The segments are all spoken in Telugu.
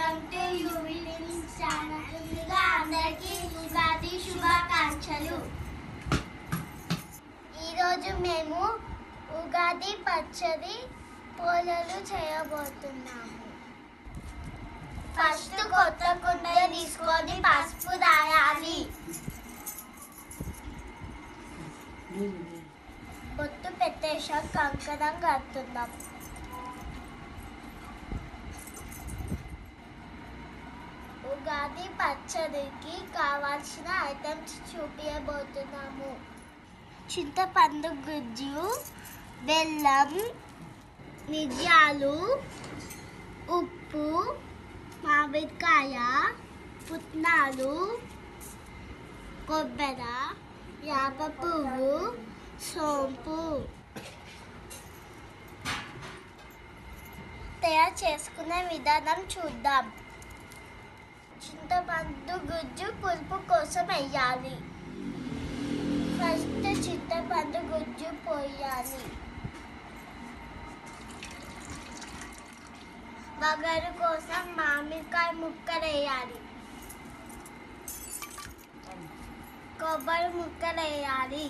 వెల్కమ్ టు యూవిలింగ్ ఛానల్ ముందుగా అందరికీ ఉగాది శుభాకాంక్షలు ఈరోజు మేము ఉగాది పచ్చడి పోలలు చేయబోతున్నాము ఫస్ట్ కొత్త కుండ తీసుకొని పసుపు రాయాలి బొట్టు పెట్టేసాక కంకణం కడుతున్నాం ఉగాది పచ్చడికి కావాల్సిన ఐటమ్స్ చూపించబోతున్నాము చింతపండు గుజ్జు బెల్లం మిరియాలు ఉప్పు మామిడికాయ పుట్నాలు కొబ్బరి యాప పువ్వు సోంపు తయారు చేసుకునే విధానం చూద్దాం చింతపండు గుజ్జు పులుపు కోసం వేయాలి ఫస్ట్ చింతపండు గుజ్జు పోయాలి వగరు కోసం మామిడికాయ ముక్కలు వేయాలి కొబ్బరి ముక్కలు వేయాలి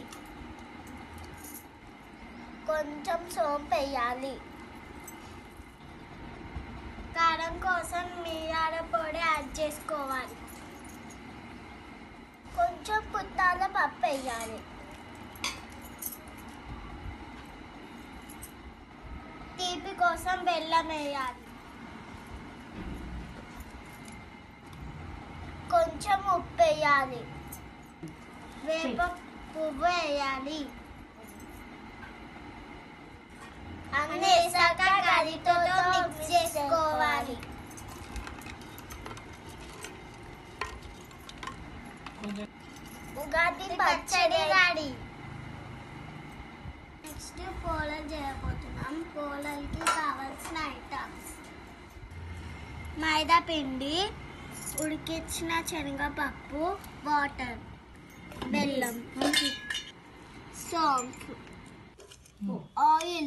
కొంచెం సోంపు వేయాలి కారం కోసం మిరియాల పొడి యాడ్ చేసుకోవాలి కొంచెం పుట్టాల పప్పు వేయాలి తీపి కోసం బెల్లం వేయాలి కొంచెం ఉప్పు వేయాలి వేప పువ్వు వేయాలి అన్నీ వేసాక గరిటతో మిక్స్ చేసుకోవాలి ఉగాది పచ్చడి రెడీ నెక్స్ట్ పోలలు చేయబోతున్నాం పోలలకి కావాల్సిన ఐటమ్స్ మైదా పిండి ఉడికించిన శనగపప్పు వాటర్ బెల్లం సోంపు ఆయిల్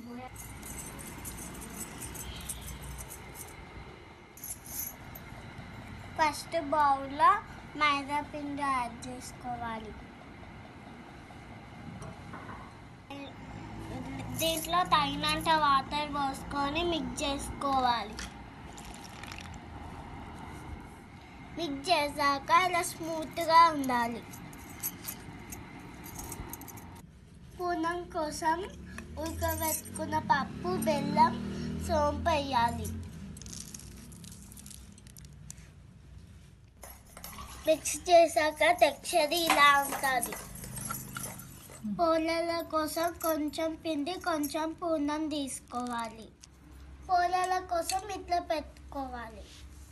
ఫస్ట్ బౌల్లో మైదా పిండి యాడ్ చేసుకోవాలి దీంట్లో తగినంత వాటర్ పోసుకొని మిక్స్ చేసుకోవాలి మిక్స్ చేశాక ఇలా స్మూత్గా ఉండాలి పూర్ణం కోసం ఉడకబెట్టుకున్న పప్పు బెల్లం సోంపు వేయాలి మిక్స్ చేశాక టెక్స్చర్ ఇలా ఉంటుంది పోలల కోసం కొంచెం పిండి కొంచెం పూర్ణం తీసుకోవాలి పోలల కోసం ఇట్లా పెట్టుకోవాలి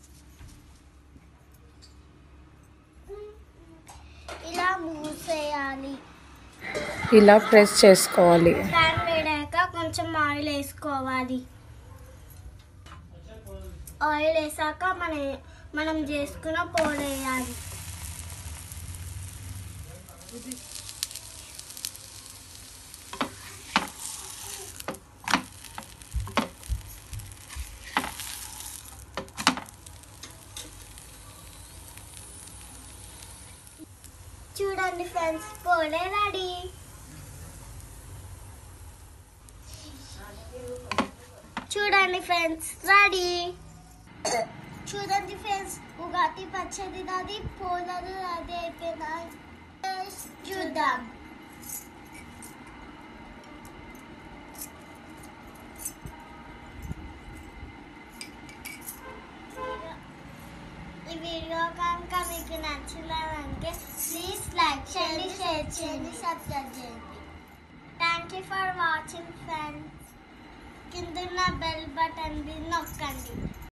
ఇలా మూసేయాలి ఇలా ప్రెస్ చేసుకోవాలి ప్యాన్ వేడాక కొంచెం ఆయిల్ వేసుకోవాలి ఆయిల్ వేసాక మన మనం చేసుకున్న పోలు వేయాలి చూడండి ఫ్రెండ్స్ పోలే రెడీ చూడండి ఫ్రెండ్స్ రెడీ చూడండి ఫ్రెండ్స్ ఉగాది పచ్చడి నాది పోలలు రెడీ అయిపోయినాయి Taste చూద్దాం ఈ వీడియో కనుక మీకు నచ్చినదంటే ప్లీజ్ లైక్ చేయండి షేర్ చేయండి సబ్స్క్రైబ్ చేయండి thank you for watching friends కింద బెల్ బటన్ నొక్కండి